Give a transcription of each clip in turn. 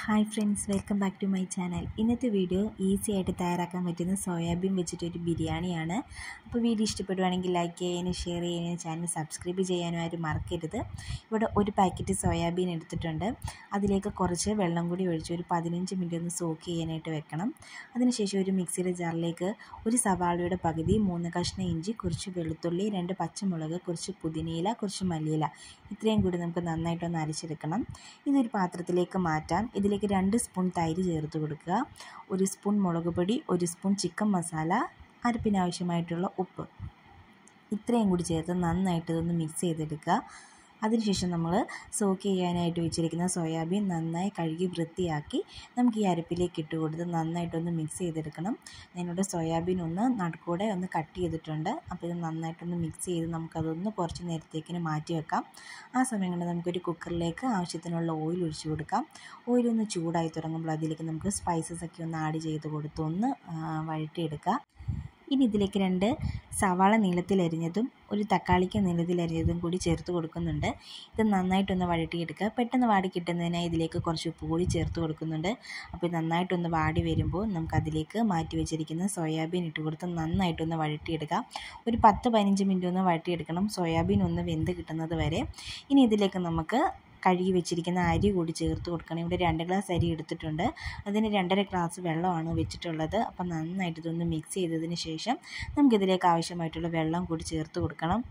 hi friends welcome back to my channel ഇന്നത്തെ video easy ആയിട്ട് തയ്യാറാക്കാൻ പറ്റുന്ന സോയാബീൻ വെച്ചിട്ടൊരു ബിരിയാണിയാണ് അപ്പോൾ വീഡിയോ ഇഷ്ടപ്പെടുവാണെങ്കിൽ ലൈക്ക് ചെയ്യാനും ഷെയർ ചെയ്യാനും ചാനൽ സബ്സ്ക്രൈബ് ചെയ്യാനും ആരും മറക്കരുത് ഇവിടെ ഒരു പാക്കറ്റ് സോയാബീൻ എടുത്തിട്ടുണ്ട് അതിലേക്ക് കുറച്ച് വെള്ളം കൂടി ഒഴിച്ച് ഒരു പതിനഞ്ച് മിനിറ്റ് ഒന്ന് സോക്ക് ചെയ്യാനായിട്ട് വെക്കണം അതിനുശേഷം ഒരു മിക്സിയുടെ ജാറിലേക്ക് ഒരു സവാളയുടെ പകുതി മൂന്ന് കഷ്ണം ഇഞ്ചി കുറച്ച് വെളുത്തുള്ളി രണ്ട് പച്ചമുളക് കുറച്ച് പുതിനയില കുറച്ച് മല്ലിയില ഇത്രയും കൂടി നമുക്ക് നന്നായിട്ടൊന്ന് അരച്ചെടുക്കണം ഇതൊരു പാത്രത്തിലേക്ക് മാറ്റാം ഇതിലേക്ക് രണ്ട് സ്പൂൺ തൈര് ചേർത്ത് കൊടുക്കുക ഒരു സ്പൂൺ മുളക് പൊടി ഒരു സ്പൂൺ ചിക്കൻ മസാല അരപ്പിനാവശ്യമായിട്ടുള്ള ഉപ്പ് ഇത്രയും കൂടി ചേർത്ത് നന്നായിട്ട് ഇതൊന്ന് മിക്സ് ചെയ്തെടുക്കുക അതിനുശേഷം നമ്മൾ സോക്ക് ചെയ്യാനായിട്ട് വെച്ചിരിക്കുന്ന സോയാബീൻ നന്നായി കഴുകി വൃത്തിയാക്കി നമുക്ക് ഈ അരപ്പിലേക്ക് ഇട്ട് കൊടുത്ത് നന്നായിട്ടൊന്ന് മിക്സ് ചെയ്തെടുക്കണം ഞാനിവിടെ സോയാബീൻ ഒന്ന് നടുക്കൂടെ ഒന്ന് കട്ട് ചെയ്തിട്ടുണ്ട് അപ്പോൾ ഇത് നന്നായിട്ടൊന്ന് മിക്സ് ചെയ്ത് നമുക്കതൊന്ന് കുറച്ച് നേരത്തേക്കിന് മാറ്റി വെക്കാം ആ സമയം കൊണ്ട് നമുക്കൊരു കുക്കറിലേക്ക് ആവശ്യത്തിനുള്ള ഓയിൽ ഒഴിച്ചു കൊടുക്കാം ഓയിലൊന്ന് ചൂടായി തുടങ്ങുമ്പോൾ അതിലേക്ക് നമുക്ക് സ്പൈസസ് ഒക്കെ ഒന്ന് ആഡ് ചെയ്ത് കൊടുത്ത് ഒന്ന് വഴറ്റിയെടുക്കുക ഇനി ഇതിലേക്ക് രണ്ട് സവാള നീളത്തിലരിഞ്ഞതും ഒരു തക്കാളിക്ക് നീളത്തിലരിഞ്ഞതും കൂടി ചേർത്ത് കൊടുക്കുന്നുണ്ട് ഇത് നന്നായിട്ടൊന്ന് വഴറ്റിയെടുക്കുക പെട്ടെന്ന് വാടി കിട്ടുന്നതിനായി ഇതിലേക്ക് കുറച്ച് ഉപ്പ് കൂടി ചേർത്ത് കൊടുക്കുന്നുണ്ട് അപ്പോൾ ഇത് നന്നായിട്ടൊന്ന് വാടി വരുമ്പോൾ നമുക്കതിലേക്ക് മാറ്റി വെച്ചിരിക്കുന്ന സോയാബീൻ ഇട്ട് കൊടുത്ത് നന്നായിട്ടൊന്ന് വഴറ്റിയെടുക്കുക ഒരു പത്ത് പതിനഞ്ച് മിനിറ്റ് ഒന്ന് വഴറ്റിയെടുക്കണം സോയാബീൻ ഒന്ന് വെന്ത് കിട്ടുന്നത് വരെ ഇനി ഇതിലേക്ക് നമുക്ക് കഴുകി വെച്ചിരിക്കുന്ന അരി കൂടി ചേർത്ത് കൊടുക്കണം ഇവിടെ രണ്ട് ഗ്ലാസ് അരി എടുത്തിട്ടുണ്ട് അതിന് രണ്ടര ഗ്ലാസ് വെള്ളമാണ് വെച്ചിട്ടുള്ളത് അപ്പം നന്നായിട്ട് ഇതൊന്ന് മിക്സ് ചെയ്തതിന് ശേഷം നമുക്കിതിലേക്ക് ആവശ്യമായിട്ടുള്ള വെള്ളം കൂടി ചേർത്ത് കൊടുക്കണം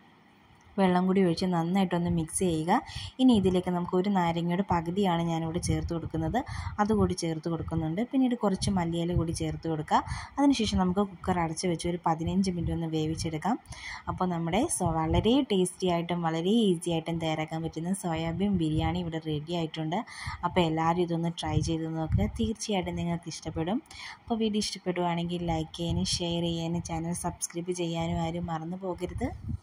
വെള്ളം കൂടി ഒഴിച്ച് നന്നായിട്ടൊന്ന് മിക്സ് ചെയ്യുക ഇനി ഇതിലേക്ക് നമുക്ക് ഒരു നാരങ്ങയുടെ പകുതിയാണ് ഞാനിവിടെ ചേർത്ത് കൊടുക്കുന്നത് അതുകൂടി ചേർത്ത് കൊടുക്കുന്നുണ്ട് പിന്നീട് കുറച്ച് മല്ലിയില കൂടി ചേർത്ത് കൊടുക്കുക അതിനുശേഷം നമുക്ക് കുക്കർ അടച്ച് വെച്ച് ഒരു പതിനഞ്ച് മിനിറ്റ് ഒന്ന് വേവിച്ചെടുക്കാം അപ്പോൾ നമ്മുടെ വളരെ ടേസ്റ്റി ആയിട്ടും വളരെ ഈസി ആയിട്ടും തയ്യാറാക്കാൻ പറ്റുന്ന സോയാബീൻ ബിരിയാണി ഇവിടെ റെഡി ആയിട്ടുണ്ട് അപ്പോൾ എല്ലാവരും ഇതൊന്ന് ട്രൈ ചെയ്ത് നോക്കുക തീർച്ചയായിട്ടും നിങ്ങൾക്ക് ഇഷ്ടപ്പെടും അപ്പോൾ വീഡിയോ ഇഷ്ടപ്പെടുവാണെങ്കിൽ ലൈക്ക് ചെയ്യാനും ഷെയർ ചെയ്യാനും ചാനൽ സബ്സ്ക്രൈബ് ചെയ്യാനും ആരും മറന്നു പോകരുത്